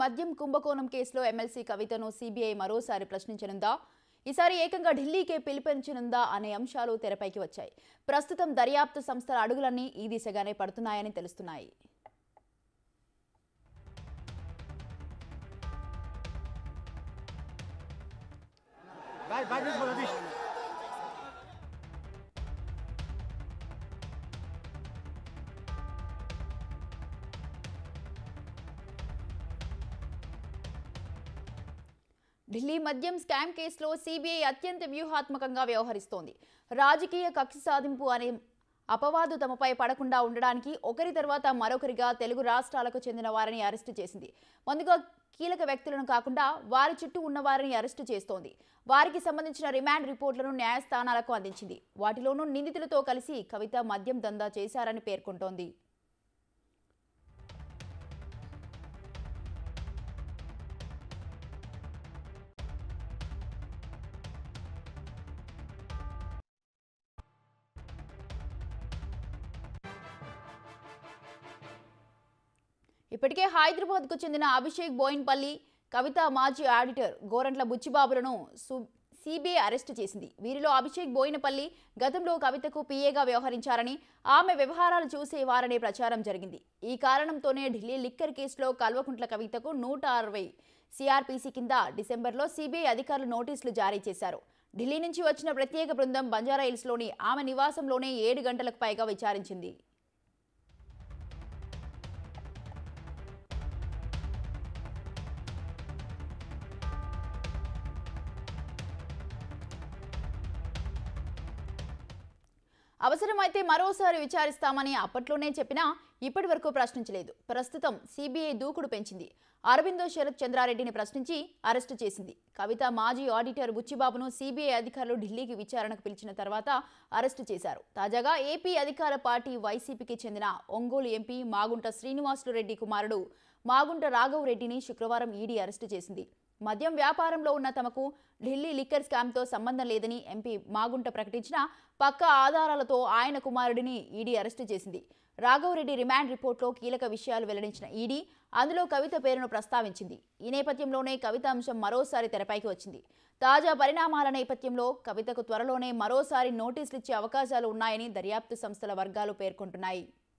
మద్యం కుంభకోణం కేసులో ఎమ్మెల్సీ కవితను సీబీఐ మరోసారి ప్రశ్నించనుందా ఈసారి ఏకంగా ఢిల్లీకే పిలిపించనుందా అనే అంశాలు తెరపైకి వచ్చాయి ప్రస్తుతం దర్యాప్తు సంస్థల అడుగులన్నీ ఈ దిశగానే పడుతున్నాయని తెలుస్తున్నాయి Vai, vai mesmo, Davi. Delhi మద్యం స్కామ్ కేసులో సీబీఐ అత్యంత వ్యూహాత్మకంగా వ్యవహరిస్తోంది రాజకీయ కక్ష సాధింపు అనే అపవాదు తమపై పడకుండా ఉండడానికి ఒకరి తర్వాత మరొకరిగా తెలుగు రాష్ట్రాలకు చెందిన వారిని అరెస్టు చేసింది ముందుగా కీలక వ్యక్తులను కాకుండా వారి చుట్టూ ఉన్న వారిని అరెస్టు చేస్తోంది వారికి సంబంధించిన రిమాండ్ రిపోర్టులను న్యాయస్థానాలకు అందించింది వాటిలోనూ నిందితులతో కలిసి కవిత మద్యం దందా చేశారని పేర్కొంటోంది ఇప్పటికే హైదరాబాద్కు చెందిన అభిషేక్ బోయిన్పల్లి కవిత మాజీ ఆడిటర్ గోరంట్ల బుచ్చిబాబులను సు- సిబిఐ అరెస్టు చేసింది వీరిలో అభిషేక్ బోయినపల్లి గతంలో కవితకు పీఏగా వ్యవహరించారని ఆమె వ్యవహారాలు చూసేవారనే ప్రచారం జరిగింది ఈ కారణంతోనే ఢిల్లీ లిక్కర్ కేసులో కల్వకుంట్ల కవితకు నూట అరవై సిఆర్పీసీ కింద డిసెంబర్లో సిబిఐ అధికారులు నోటీసులు జారీ చేశారు ఢిల్లీ నుంచి వచ్చిన ప్రత్యేక బృందం బంజారాహిల్స్లోని ఆమె నివాసంలోనే ఏడు గంటలకు పైగా విచారించింది అవసరమైతే మరోసారి విచారిస్తామని అప్పట్లోనే చెప్పినా ఇప్పటి వరకు ప్రశ్నించలేదు ప్రస్తుతం సిబిఐ దూకుడు పెంచింది అరవిందో శరత్ చంద్రారెడ్డిని ప్రశ్నించి అరెస్టు చేసింది కవిత మాజీ ఆడిటర్ బుచ్చిబాబును సిబిఐ అధికారులు ఢిల్లీకి విచారణకు పిలిచిన తర్వాత అరెస్టు చేశారు తాజాగా ఏపీ అధికార పార్టీ వైసీపీకి చెందిన ఒంగోలు ఎంపీ మాగుంట శ్రీనివాసులు రెడ్డి కుమారుడు మాగుంట రాఘవ్ రెడ్డిని శుక్రవారం ఈడీ అరెస్టు చేసింది మద్యం వ్యాపారంలో ఉన్న తమకు ఢిల్లీ లిక్కర్ స్కామ్తో సంబంధం లేదని ఎంపీ మాగుంట ప్రకటించిన పక్క ఆధారాలతో ఆయన కుమారుడిని ఈడీ అరెస్టు చేసింది రాఘవరెడ్డి రిమాండ్ రిపోర్ట్లో కీలక విషయాలు వెల్లడించిన ఈడీ అందులో కవిత పేరును ప్రస్తావించింది ఈ నేపథ్యంలోనే కవిత అంశం మరోసారి తెరపైకి వచ్చింది తాజా పరిణామాల నేపథ్యంలో కవితకు త్వరలోనే మరోసారి నోటీసులు ఇచ్చే అవకాశాలు ఉన్నాయని దర్యాప్తు సంస్థల వర్గాలు పేర్కొంటున్నాయి